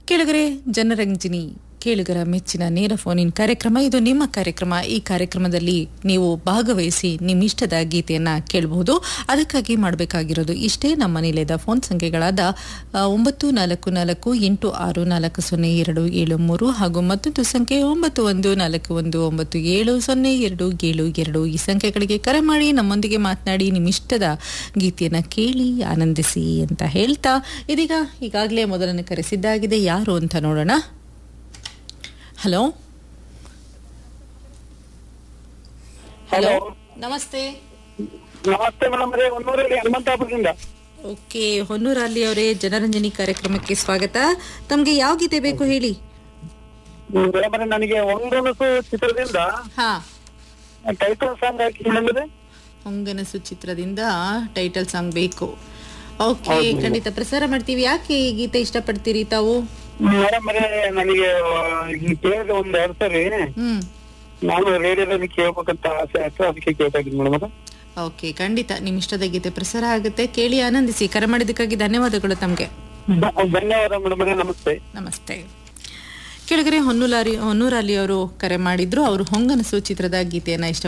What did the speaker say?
ಕೇಳುಗರೆ ಜನರಂಜನಿ ಕೇಳುಗರ ಮೆಚ್ಚಿನ ನೇರ ಫೋನ್ ಇನ್ ಕಾರ್ಯಕ್ರಮ ಇದು ನಿಮ್ಮ ಕಾರ್ಯಕ್ರಮ ಈ ಕಾರ್ಯಕ್ರಮದಲ್ಲಿ ನೀವು ಭಾಗವಹಿಸಿ ನಿಮ್ಮ ಇಷ್ಟದ ಗೀತೆಯನ್ನ ಕೇಳಬಹುದು ಅದಕ್ಕಾಗಿ ಮಾಡಬೇಕಾಗಿರೋದು ಇಷ್ಟೇ ನಮ್ಮ ನಿಲಯದ ಫೋನ್ ಸಂಖ್ಯೆಗಳಾದ ಆ, ಒಂಬತ್ತು ನಾಲ್ಕು ನಾಲ್ಕು ಎಂಟು ಆರು ನಾಲ್ಕು ಸೊನ್ನೆ ಎರಡು ಏಳು ಮೂರು ಹಾಗೂ ಮತ್ತೊಂದು ಸಂಖ್ಯೆ ಒಂಬತ್ತು ಒಂದು ನಾಲ್ಕು ಒಂದು ಒಂಬತ್ತು ಏಳು ಸೊನ್ನೆ ಎರಡು ಏಳು ಎರಡು ಈ ಸಂಖ್ಯೆಗಳಿಗೆ ಕರೆ ಮಾಡಿ ನಮ್ಮೊಂದಿಗೆ ಮಾತನಾಡಿ ನಿಮ್ಮ ಇಷ್ಟದ ಗೀತೆಯನ್ನ ಕೇಳಿ ಆನಂದಿಸಿ ಅಂತ ಹೇಳ್ತಾ ಇದೀಗ ಈಗಾಗಲೇ ಮೊದಲನ್ನು ಕರೆಸಿದ್ದಾಗಿದೆ ಯಾರು ಅಂತ ನೋಡೋಣ ಹಲೋ ಹಲೋ ನಮಸ್ತೆ ನಮಸ್ತೆ ಮೇಡಮ್ ರೇ ಒಂದೂರಲ್ಲಿ ಹನುಮಂತಾಪುರದಿಂದ ಓಕೆ ಹೊನ್ನೂರಲ್ಲಿ ಅವರೇ ಜನರಂಜನಿ ಕಾರ್ಯಕ್ರಮಕ್ಕೆ ಸ್ವಾಗತ ತಮ್ಗೆ ಯಾವ ಗೀತೆ ಬೇಕು ಹೇಳಿ ಮೇಡಮ್ ರೇ ನನಗೆ ಒಂದೊನಸು ಚಿತ್ರದಿಂದ ಹಾ ಟೈಟಲ್ ಸಾಂಗ್ ಹಾಕಿ ಬಂದಿದೆ ಹೊಂಗನಸು ಚಿತ್ರದಿಂದ ಟೈಟಲ್ ಸಾಂಗ್ ಬೇಕು ಓಕೆ ಖಂಡಿತ ಪ್ರಸಾರ ಮಾಡ್ತೀವಿ ಯಾಕೆ ಈ ಗೀತೆ ಇಷ್ಟಪಡ್ತೀರಿ ತಾವು ಮೇಡಮ್ ರೇ ನನಗೆ ಕೇಳಿದ ಒಂದ್ ಎರಡ್ ಸರಿ ಹ್ಮ್ ನಾನು ರೇಡಿಯೋದಲ್ಲಿ ಕೇಳ್ಬೇಕಂತ ಆಸೆ ಆಯ್ತು ಅದಕ್ಕೆ ಕೇಳ್ತಾ ಇದ್ದೀನಿ ಮೇಡಮ್ ಓಕೆ ಖಂಡಿತ ನಿಮ್ಮ ಇಷ್ಟದ ಗೀತೆ ಪ್ರಸಾರ ಆಗುತ್ತೆ ಕೇಳಿ ಆನಂದಿಸಿ ಕರೆ ಮಾಡಿದ್ದಕ್ಕಾಗಿ ಧನ್ಯವಾದಗಳು ತಮಗೆ ಧನ್ಯವಾದ ಮೇಡಮ್ ರೇ ನಮಸ್ತೆ ನಮಸ್ತೆ ಕೆಳಗರೆ ಹೊನ್ನೂಲಾರಿ ಹೊನ್ನೂರಲ್ಲಿ ಅವರು ಕರೆ ಮಾಡಿದ್ರು ಅವರು ಹೊಂಗನಸು ಚಿತ್ರದ ಗೀತೆಯನ್ನ ಇಷ್ಟ